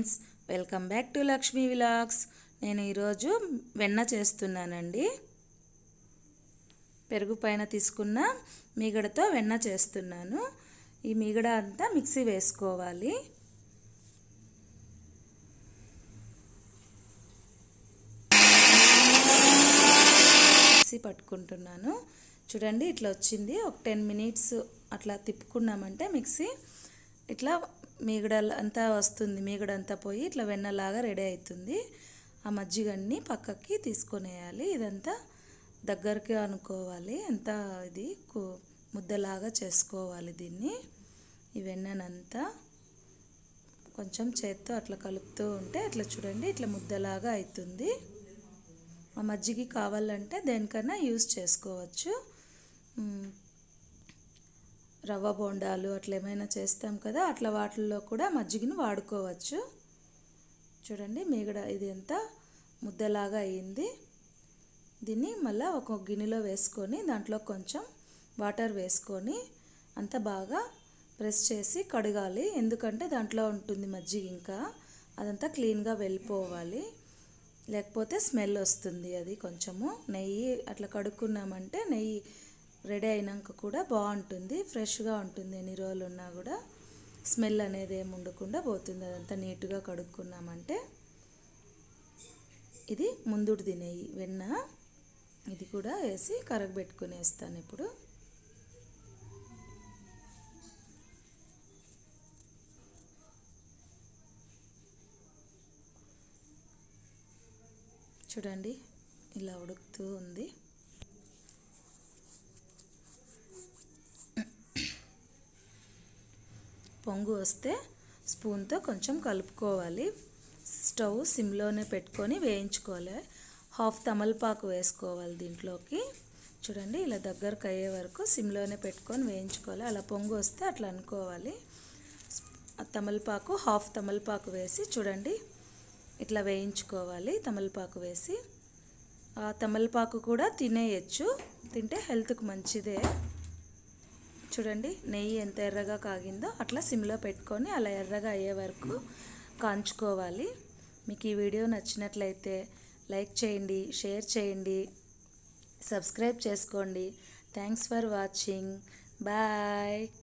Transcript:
friends welcome back to Lakshmi vlogs నేను ఈరోజు వెన్న చేస్తున్నానండి పెరుగు పైన తీసుకున్న మీగడతో వెన్న చేస్తున్నాను ఈ మీగడ అంతా మిక్సీ వేసుకోవాలి మిక్సీ పట్టుకుంటున్నాను చూడండి ఇట్లా వచ్చింది ఒక టెన్ మినిట్స్ అట్లా తిప్పుకున్నామంటే మిక్సీ ఇట్లా మీగడ అంతా వస్తుంది మీగడ అంతా పోయి ఇట్లా వెన్నలాగా రెడీ అవుతుంది ఆ మజ్జిగన్ని పక్కకి తీసుకొనేయాలి ఇదంతా దగ్గరికి అనుకోవాలి ఎంత ఇది కు- ముద్దలాగా చేసుకోవాలి దీన్ని ఈ వెన్ననంతా కొంచెం చేత్తో అట్లా కలుపుతూ ఉంటే అట్లా చూడండి ఇట్లా ముద్దలాగా అవుతుంది ఆ మజ్జిగ కావాలంటే దేనికైనా యూజ్ చేసుకోవచ్చు మ్, రవ్వ బోండాలు అట్లా ఏమైనా చేస్తాం కదా అట్లా వాటిల్లో కూడా మజ్జిగని వాడుకోవచ్చు చూడండి మీగడ ఇది ఎంత ముద్దలాగా అయ్యింది దీన్ని మళ్ళీ ఒక గిన్నెలో వేసుకొని దాంట్లో కొంచెం వాటర్ వేసుకొని అంత బాగా ప్రెస్ చేసి కడగాలి ఎందుకంటే దాంట్లో ఉంటుంది మజ్జిగ ఇంకా అదంతా క్లీన్గా వెళ్ళిపోవాలి లేకపోతే స్మెల్ వస్తుంది అది కొంచెము నెయ్యి అట్లా కడుక్కున్నామంటే నెయ్యి రెడీ అయినాక కూడా బాగుంటుంది ఫ్రెష్గా ఉంటుంది ఎన్ని రోజులు ఉన్నా కూడా స్మెల్ అనేది ఏమి ఉండకుండా పోతుంది అదంతా నీట్గా కడుక్కున్నామంటే ఇది ముందుడిది నెయ్యి వెన్న ఇది కూడా వేసి కరగబెట్టుకుని వేస్తాను ఇప్పుడు చూడండి ఇలా ఉడుకుతూ ఉంది పొంగు వస్తే స్పూన్తో కొంచెం కలుపుకోవాలి స్టవ్ సిమ్లోనే పెట్టుకొని వేయించుకోవాలి హాఫ్ తమలపాకు వేసుకోవాలి దీంట్లోకి చూడండి ఇలా దగ్గరకు అయ్యే వరకు సిమ్లోనే పెట్టుకొని వేయించుకోవాలి అలా పొంగు వస్తే అట్లా అనుకోవాలి ఆ తమలపాకు హాఫ్ తమలపాకు వేసి చూడండి ఇట్లా వేయించుకోవాలి తమలపాకు వేసి ఆ తమలపాకు కూడా తినేయచ్చు తింటే హెల్త్కి మంచిదే చూడండి నెయ్యి ఎంత ఎర్రగా కాగిందో అట్లా సిమ్లో పెట్టుకొని అలా ఎర్రగా అయ్యే వరకు కాంచుకోవాలి మీకు ఈ వీడియో నచ్చినట్లయితే లైక్ చేయండి షేర్ చేయండి సబ్స్క్రైబ్ చేసుకోండి థ్యాంక్స్ ఫర్ వాచింగ్ బాయ్